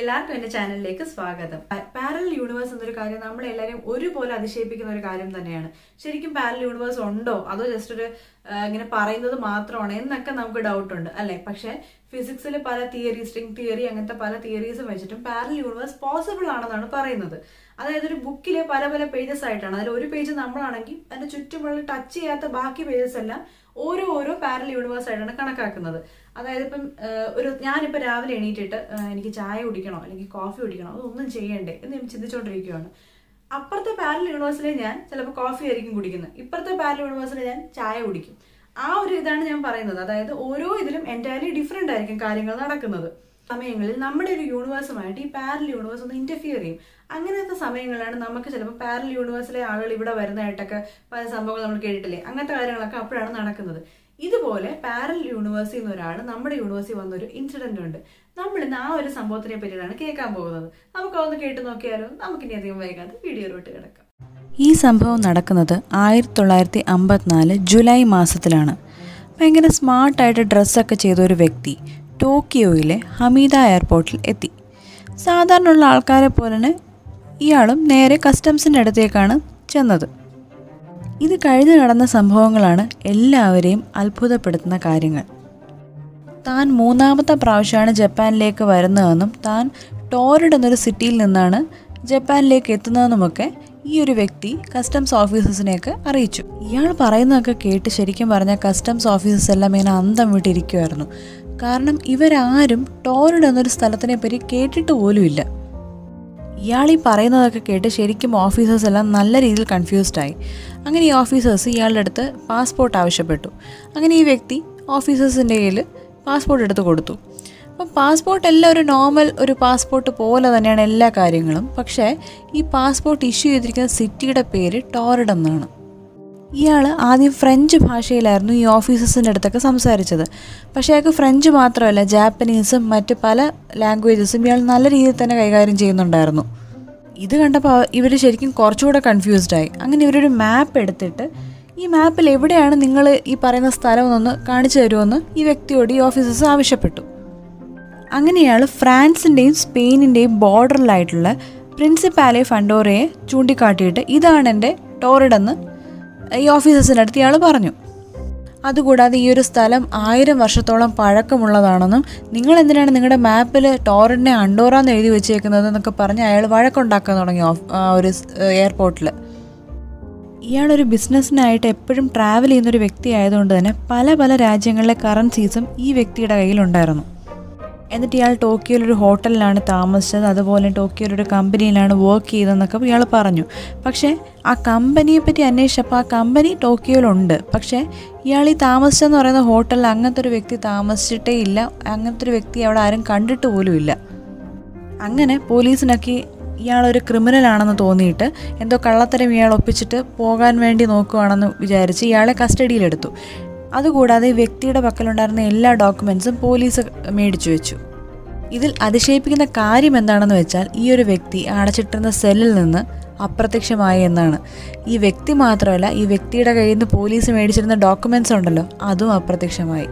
എല്ലാവർക്കും എന്റെ ചാനലിലേക്ക് സ്വാഗതം പാരലൽ യൂണിവേഴ്സ് എന്നൊരു കാര്യം നമ്മളെല്ലാവരും ഒരുപോലെ അതിശയിപ്പിക്കുന്ന ഒരു കാര്യം തന്നെയാണ് ശരിക്കും പാരലൽ യൂണിവേഴ്സ് ഉണ്ടോ അതോ ജസ്റ്റ് ഒരു ആ, ഇങ്ങനെ പറയുന്നത് മാത്രമാണ് എന്നൊക്കെ നമുക്ക് ഡൗട്ട് ഉണ്ട് അല്ലെ പക്ഷെ ഫിസിക്സിൽ പല തിയറി സ്ട്രിംഗ് തിയറി അങ്ങനത്തെ പല തിയറീസും വെച്ചിട്ടും പാരലൽ യൂണിവേഴ്സ് പോസിബിൾ ആണെന്നാണ് പറയുന്നത് അതായത് ഒരു ബുക്കിലെ പല പല പേജസ് ആയിട്ടാണ് അതിൽ ഒരു പേജ് നമ്മളാണെങ്കിൽ അതിന്റെ ചുറ്റുമുള്ള ടച്ച് ചെയ്യാത്ത ബാക്കി പേജസ് എല്ലാം ഓരോ ഓരോ പാരൽ യൂണിവേഴ്സ് ആയിട്ടാണ് കണക്കാക്കുന്നത് അതായത് ഇപ്പം ആ, ഒരു ഞാനിപ്പോൾ രാവിലെ എണീറ്റിട്ട് ആ, എനിക്ക് ചായ കുടിക്കണോ അല്ലെങ്കിൽ കോഫി കുടിക്കണോ അതൊന്നും ചെയ്യണ്ടേ എന്ന് ഞാൻ ചിന്തിച്ചുകൊണ്ടിരിക്കുകയാണ് അപ്പുറത്തെ പാരൽ യൂണിവേഴ്സിലെ ഞാൻ ചിലപ്പോൾ കോഫി ആയിരിക്കും കുടിക്കുന്നത് ഇപ്പുറത്തെ പാരൽ യൂണിവേഴ്സിലെ ഞാൻ ചായ കുടിക്കും ആ ഒരു ഇതാണ് ഞാൻ പറയുന്നത് അതായത് ഓരോ ഇതിലും എൻറ്റയർലി ഡിഫറെൻ്റ് ആയിരിക്കും കാര്യങ്ങൾ നടക്കുന്നത് സമയങ്ങളിൽ നമ്മുടെ ഒരു യൂണിവേഴ്സുമായിട്ട് ഈ പാരൽ യൂണിവേഴ്സ് ഒന്ന് ഇന്റർഫിയർ ചെയ്യും അങ്ങനത്തെ സമയങ്ങളിലാണ് നമുക്ക് ചിലപ്പോൾ പാരൽ യൂണിവേഴ്സിലെ ആളുകൾ ഇവിടെ വരുന്നതായിട്ടൊക്കെ പല സംഭവങ്ങൾ നമ്മൾ കേട്ടിട്ടില്ലേ അങ്ങനത്തെ കാര്യങ്ങളൊക്കെ അപ്പോഴാണ് നടക്കുന്നത് ഇതുപോലെ പാരൽ യൂണിവേഴ്സിൽ നിന്ന് ഒരാൾ നമ്മുടെ യൂണിവേഴ്സിൽ വന്നൊരു ഇൻസിഡന്റ് ഉണ്ട് നമ്മൾ ഇന്ന് ആ ഒരു സംഭവത്തിനെ പറ്റിയിട്ടാണ് കേൾക്കാൻ പോകുന്നത് നമുക്ക് അതൊന്ന് കേട്ട് നോക്കിയാലോ നമുക്കിനി അധികം വൈകാതെ വീഡിയോയിലോട്ട് കിടക്കാം ഈ സംഭവം നടക്കുന്നത് ആയിരത്തി തൊള്ളായിരത്തി അമ്പത്തിനാല് ജൂലൈ മാസത്തിലാണ് ഭയങ്കര സ്മാർട്ടായിട്ട് ഡ്രസ്സൊക്കെ ചെയ്ത ഒരു വ്യക്തി ടോക്കിയോയിലെ ഹമീദ എയർപോർട്ടിൽ എത്തി സാധാരണയുള്ള ആൾക്കാരെ പോലെ തന്നെ ഇയാളും നേരെ കസ്റ്റംസിൻ്റെ അടുത്തേക്കാണ് ചെന്നത് ഇത് കഴിഞ്ഞു നടന്ന സംഭവങ്ങളാണ് എല്ലാവരെയും അത്ഭുതപ്പെടുത്തുന്ന കാര്യങ്ങൾ താൻ മൂന്നാമത്തെ പ്രാവശ്യമാണ് ജപ്പാനിലേക്ക് വരുന്നതെന്നും താൻ ടോറിഡ് എന്നൊരു സിറ്റിയിൽ നിന്നാണ് ജപ്പാനിലേക്ക് എത്തുന്നതെന്നുമൊക്കെ ഈ ഒരു വ്യക്തി കസ്റ്റംസ് ഓഫീസേഴ്സിനെയൊക്കെ അറിയിച്ചു ഇയാൾ പറയുന്നതൊക്കെ കേട്ട് ശരിക്കും പറഞ്ഞാൽ കസ്റ്റംസ് ഓഫീസേഴ്സ് എല്ലാം ഇങ്ങനെ അന്തം വിട്ടിരിക്കുമായിരുന്നു കാരണം ഇവരാരും ടോറിഡ് എന്നൊരു സ്ഥലത്തിനെ പറ്റി കേട്ടിട്ട് പോലുമില്ല ഇയാൾ ഈ പറയുന്നതൊക്കെ കേട്ട് ശരിക്കും ഓഫീസേഴ്സ് എല്ലാം നല്ല രീതിയിൽ കൺഫ്യൂസ്ഡ് ആയി അങ്ങനെ ഈ ഓഫീസേഴ്സ് ഇയാളുടെ അടുത്ത് പാസ്പോർട്ട് ആവശ്യപ്പെട്ടു അങ്ങനെ ഈ വ്യക്തി ഓഫീസേഴ്സിൻ്റെ കയ്യിൽ പാസ്പോർട്ട് എടുത്ത് കൊടുത്തു അപ്പം പാസ്പോർട്ട് എല്ലാം ഒരു നോർമൽ ഒരു പാസ്പോർട്ട് പോലെ തന്നെയാണ് എല്ലാ കാര്യങ്ങളും പക്ഷേ ഈ പാസ്പോർട്ട് ഇഷ്യൂ ചെയ്തിരിക്കുന്ന സിറ്റിയുടെ പേര് ടോറിഡ് എന്നാണ് ഇയാൾ ആദ്യം ഫ്രഞ്ച് ഭാഷയിലായിരുന്നു ഈ ഓഫീസേഴ്സിൻ്റെ അടുത്തൊക്കെ സംസാരിച്ചത് പക്ഷേ അയാൾക്ക് ഫ്രഞ്ച് മാത്രമല്ല ജാപ്പനീസും മറ്റ് പല ലാംഗ്വേജസും ഇയാൾ നല്ല രീതിയിൽ തന്നെ കൈകാര്യം ചെയ്യുന്നുണ്ടായിരുന്നു ഇത് കണ്ടപ്പോൾ ഇവർ ശരിക്കും കുറച്ചുകൂടെ കൺഫ്യൂസ്ഡ് ആയി അങ്ങനെ ഇവരൊരു മാപ്പ് എടുത്തിട്ട് ഈ മാപ്പിൽ എവിടെയാണ് നിങ്ങൾ ഈ പറയുന്ന സ്ഥലം എന്നൊന്ന് കാണിച്ചു തരുമെന്ന് ഈ വ്യക്തിയോട് ഈ ഓഫീസേഴ്സ് ആവശ്യപ്പെട്ടു അങ്ങനെ ഇയാൾ ഫ്രാൻസിൻ്റെയും സ്പെയിനിൻ്റെയും ബോർഡറിലായിട്ടുള്ള പ്രിൻസിപ്പാലെ ഫണ്ടോറയെ ചൂണ്ടിക്കാട്ടിയിട്ട് ഇതാണ് എൻ്റെ ടോറിഡെന്ന് ഈ ഓഫീസേഴ്സിൻ്റെ അടുത്ത് ഇയാൾ പറഞ്ഞു അതുകൂടാതെ ഈ ഒരു സ്ഥലം ആയിരം വർഷത്തോളം പഴക്കമുള്ളതാണെന്നും നിങ്ങൾ എന്തിനാണ് നിങ്ങളുടെ മാപ്പിൽ ടോറിനെ അണ്ടോറാന്ന് എഴുതി വെച്ചേക്കുന്നത് എന്നൊക്കെ പറഞ്ഞ് അയാൾ വഴക്കുണ്ടാക്കാൻ തുടങ്ങി ഓഫ് ആ ഒരു എയർപോർട്ടിൽ ഇയാളൊരു ബിസിനസ്സിനായിട്ട് എപ്പോഴും ട്രാവൽ ചെയ്യുന്നൊരു വ്യക്തി ആയതുകൊണ്ട് തന്നെ പല പല രാജ്യങ്ങളിലെ കറൻസീസും ഈ വ്യക്തിയുടെ കയ്യിലുണ്ടായിരുന്നു എന്നിട്ട് ഇയാൾ ടോക്കിയോയിൽ ഒരു ഹോട്ടലിലാണ് താമസിച്ചത് അതുപോലെ ടോക്കിയോയിൽ ഒരു കമ്പനിയിലാണ് വർക്ക് ചെയ്തതെന്നൊക്കെ ഇയാൾ പറഞ്ഞു പക്ഷേ ആ കമ്പനിയെ പറ്റി അന്വേഷിച്ചപ്പോൾ ആ കമ്പനി ടോക്കിയോയിലുണ്ട് പക്ഷേ ഇയാൾ ഈ താമസിച്ചെന്ന് പറയുന്ന ഹോട്ടലിൽ അങ്ങനത്തെ ഒരു വ്യക്തി താമസിച്ചിട്ടേ ഇല്ല അങ്ങനത്തെ ഒരു വ്യക്തി അവിടെ ആരും കണ്ടിട്ട് പോലുമില്ല അങ്ങനെ പോലീസിനൊക്കെ ഇയാളൊരു ക്രിമിനലാണെന്ന് തോന്നിയിട്ട് എന്തോ കള്ളത്തരം ഇയാൾ ഒപ്പിച്ചിട്ട് പോകാൻ വേണ്ടി നോക്കുകയാണെന്ന് വിചാരിച്ച് ഇയാളെ കസ്റ്റഡിയിലെടുത്തു അതുകൂടാതെ ഈ വ്യക്തിയുടെ പക്കലുണ്ടായിരുന്ന എല്ലാ ഡോക്യുമെൻസും പോലീസ് മേടിച്ചു വെച്ചു ഇതിൽ അതിശയിപ്പിക്കുന്ന കാര്യം എന്താണെന്ന് വെച്ചാൽ ഈ ഒരു വ്യക്തി അടച്ചിട്ടിരുന്ന സെല്ലിൽ നിന്ന് അപ്രത്യക്ഷമായി എന്നാണ് ഈ വ്യക്തി മാത്രമല്ല ഈ വ്യക്തിയുടെ കയ്യിൽ നിന്ന് പോലീസ് മേടിച്ചിരുന്ന ഡോക്യുമെൻസ് ഉണ്ടല്ലോ അതും അപ്രത്യക്ഷമായി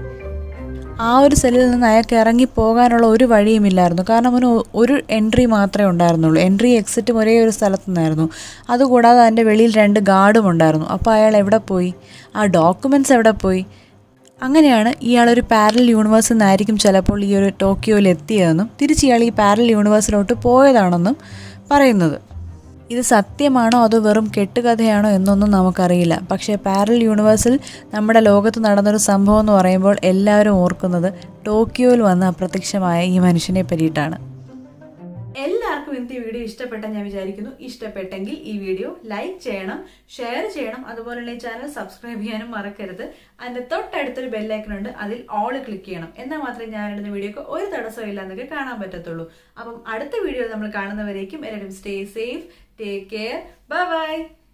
ആ ഒരു സെല്ലിൽ നിന്ന് അയാൾക്ക് ഇറങ്ങി പോകാനുള്ള ഒരു വഴിയുമില്ലായിരുന്നു കാരണം അവന് ഒ- ഒരു എൻട്രി മാത്രമേ ഉണ്ടായിരുന്നുള്ളൂ എൻട്രി എക്സിറ്റും ഒരേ ഒരു സ്ഥലത്തു നിന്നായിരുന്നു അതുകൂടാതെ അതിൻ്റെ വെളിയിൽ രണ്ട് ഗാർഡും ഉണ്ടായിരുന്നു അപ്പോൾ അയാൾ എവിടെ പോയി ആ ഡോക്യുമെൻറ്റ്സ് എവിടെ പോയി അങ്ങനെയാണ് ഇയാളൊരു പാരൽ യൂണിവേഴ്സിൽ നിന്നായിരിക്കും ചിലപ്പോൾ ഈ ഒരു ടോക്കിയോയിൽ എത്തിയതെന്നും തിരിച്ച് ഇയാൾ ഈ പാരൽ യൂണിവേഴ്സിലോട്ട് പോയതാണെന്നും പറയുന്നത് ഇത് സത്യമാണോ അതോ വെറും കെട്ടുകഥയാണോ എന്നൊന്നും നമുക്കറിയില്ല പക്ഷേ പാരൽ യൂണിവേഴ്സിൽ നമ്മുടെ ലോകത്ത് നടന്നൊരു സംഭവം എന്ന് പറയുമ്പോൾ എല്ലാവരും ഓർക്കുന്നത് ടോക്കിയോയിൽ വന്ന് അപ്രത്യക്ഷമായ ഈ മനുഷ്യനെ പറ്റിയിട്ടാണ് എല്ലാവർക്കും ഇന്നത്തെ വീഡിയോ ഇഷ്ടപ്പെട്ട ഞാൻ വിചാരിക്കുന്നു ഇഷ്ടപ്പെട്ടെങ്കിൽ ഈ വീഡിയോ ലൈക്ക് ചെയ്യണം ഷെയർ ചെയ്യണം അതുപോലെ തന്നെ ഈ ചാനൽ സബ്സ്ക്രൈബ് ചെയ്യാനും മറക്കരുത് അതിന്റെ തൊട്ടടുത്തൊരു ബെല്ലൈക്കൺ ഉണ്ട് അതിൽ ഓൾ ക്ലിക്ക് ചെയ്യണം എന്നാൽ മാത്രമേ ഞാൻ ഇടുന്ന വീഡിയോക്ക് ഒരു തടസ്സവും ഇല്ല എന്നൊക്കെ കാണാൻ പറ്റത്തുള്ളൂ അപ്പം അടുത്ത വീഡിയോ നമ്മൾ കാണുന്നവരേക്കും എല്ലാവരും stay safe take care bye by